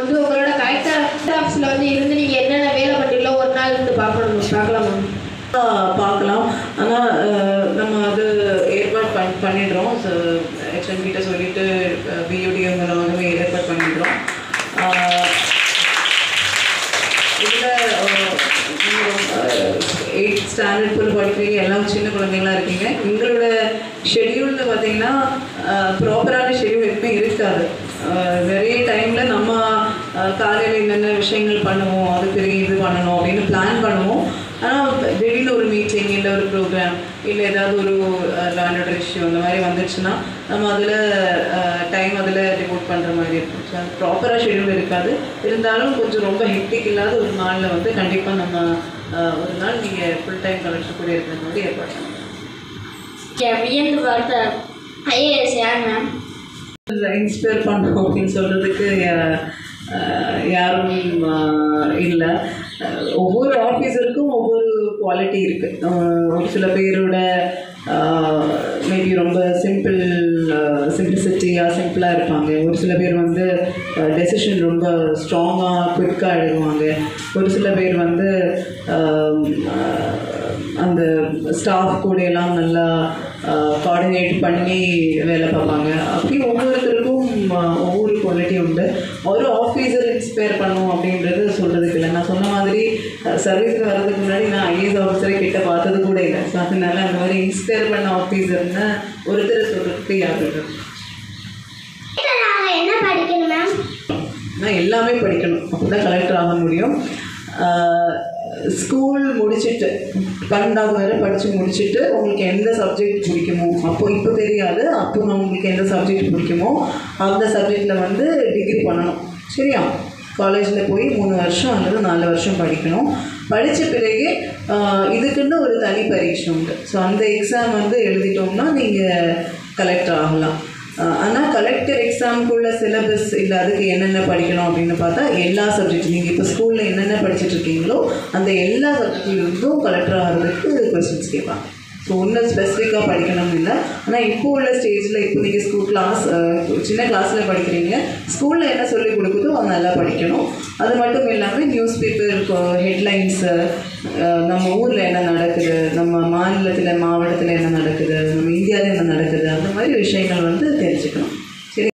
வந்து உங்களோட கலெக்டர் ஆஃபீஸில் வந்து இருந்து நீங்கள் என்னென்ன வேலை பண்ணீங்களோ ஒரு நாள் இருந்து பார்க்கணும் பார்க்கலாம் மேம் பார்க்கலாம் ஆனால் நம்ம அது ஏற்பாடு பண் பண்ணிடுறோம் ஸோ ஹெச்எம் கிட்ட சொல்லிட்டு பியூடி மூலமாகவே ஏற்பாடு பண்ணிடுறோம் இதில் எயிட் ஸ்டாண்டர்ட் போல் படிக்கிறீங்க எல்லாம் சின்ன குழந்தைங்களா இருக்கீங்க எங்களோட ஷெடியூலில் பார்த்தீங்கன்னா ப்ராப்பரான ஷெடியூல் எப்பவுமே இருக்காது நிறைய டைமில் நம்ம காலையில் என்னென்ன விஷயங்கள் பண்ணுவோம் அது பெரிய இது பண்ணணும் அப்படின்னு பிளான் பண்ணுவோம் ஆனால் திடீர்னு ஒரு மீட்டிங் இல்லை ஒரு ப்ரோக்ராம் இல்லை ஏதாவது ஒரு லேண்டோட இஷ்யூ அந்த மாதிரி வந்துச்சுன்னா நம்ம அதில் டைம் அதில் டிவோட் பண்ணுற மாதிரி இருக்கும் ஸோ ப்ராப்பராக ஷெடியூல் இருக்காது இருந்தாலும் கொஞ்சம் ரொம்ப ஹெக்டிக் இல்லாத ஒரு நாளில் வந்து கண்டிப்பாக நம்ம அஹ், ஒரு நாள் நீங்கள் ஃபுல் டைம் கலெக்டர் கூட இருக்கிற மாதிரி ஏற்பாடு பண்ணணும் வியந்து பார்த்த ஐஏஎஸ் யார் மேம் இன்ஸ்பயர் பண்ணணும் அப்படின்னு சொல்கிறதுக்கு யாரும் இல்லை ஒவ்வொரு ஆஃபீஸருக்கும் ஒவ்வொரு குவாலிட்டி இருக்குது ஒரு சில பேரோட மேபி ரொம்ப சிம்பிள் சிம்பிளிசிட்டியாக சிம்பிளாக இருப்பாங்க ஒரு சில பேர் வந்து டெசிஷன் ரொம்ப ஸ்ட்ராங்காக குவிக்காக எழுதுவாங்க ஒரு சில பேர் வந்து ஆஹ், ஆஹ், அந்த ஸ்டாஃப் கூட எல்லாம் நல்லா கோஆர்டினேட் பண்ணி வேலை பார்ப்பாங்க அப்படி ஒவ்வொருத்தருக்கும் ஆஹ், ஒவ்வொரு குவாலிட்டி உண்டு ஒரு ஆஃபீஸர் இன்ஸ்பயர் பண்ணும் அப்படின்றது சொல்கிறதுக்கு இல்லை நான் சொன்ன மாதிரி சர்வீஸில் வர்றதுக்கு முன்னாடி நான் ஐஏஎஸ் ஆஃபீஸரை கிட்ட பார்த்தது கூட இல்லை ஸோ அதனால அந்த மாதிரி இன்ஸ்பயர் பண்ண ஆஃபீஸர்னு ஒருத்தர் சொல்கிறதுக்கு யாரும் இல்லை நாங்கள் என்ன படிக்கணும் மேம் நான் எல்லாமே படிக்கணும் அப்போ தான் கலெக்டர் ஆக முடியும் ஸ்கூல் முடிச்சுட்டு பன்னெண்டாவது வரை படித்து முடிச்சுட்டு உங்களுக்கு எந்த சப்ஜெக்ட் பிடிக்குமோ அப்போ இப்போ தெரியாது அப்போ நான் உங்களுக்கு எந்த சப்ஜெக்ட் பிடிக்குமோ அந்த சப்ஜெக்டில் வந்து டிகிரி பண்ணணும் சரியா காலேஜில் போய் மூணு வருஷம் அல்லது நாலு வருஷம் படிக்கணும் படித்த பிறகு ஆஹ், இதுக்குன்னு ஒரு தனி பரீட்சை உண்டு ஸோ அந்த எக்ஸாம் வந்து எழுதிட்டோம்னா நீங்கள் கலெக்டர் ஆகலாம் ஆனால் கலெக்டர் எக்ஸாமுக்குள்ள சிலபஸ் இல்லை அதுக்கு என்னென்ன படிக்கணும் அப்படின்னு பார்த்தா எல்லா சப்ஜெக்ட் நீங்கள் இப்போ ஸ்கூலில் என்னென்ன படிச்சுட்டு இருக்கீங்களோ அந்த எல்லா சப்ஜெக்ட்லேருந்தும் கலெக்டர் ஆகிறதுக்கு கொஸ்டின்ஸ் கேட்பாங்க ஸோ ஒன்றும் ஸ்பெசிஃபிக்காக படிக்கணும் இல்லை ஆனால் இப்போ உள்ள ஸ்டேஜில் இப்போ நீங்கள் ஸ்கூல் கிளாஸ் சின்ன கிளாஸில் படிக்கிறீங்க ஸ்கூலில் என்ன சொல்லிக் கொடுக்குதோ அதை நல்லா படிக்கணும் அது மட்டும் இல்லாமல் நியூஸ் பேப்பர் ஹெட்லைன்ஸு நம்ம ஊரில் என்ன நடக்குது நம்ம மாநிலத்தில் மாவட்டத்தில் என்ன நடக்குது நம்ம இந்தியாவில் என்ன நடக்குது அந்த மாதிரி விஷயங்கள் வந்து தெரிஞ்சுக்கணும்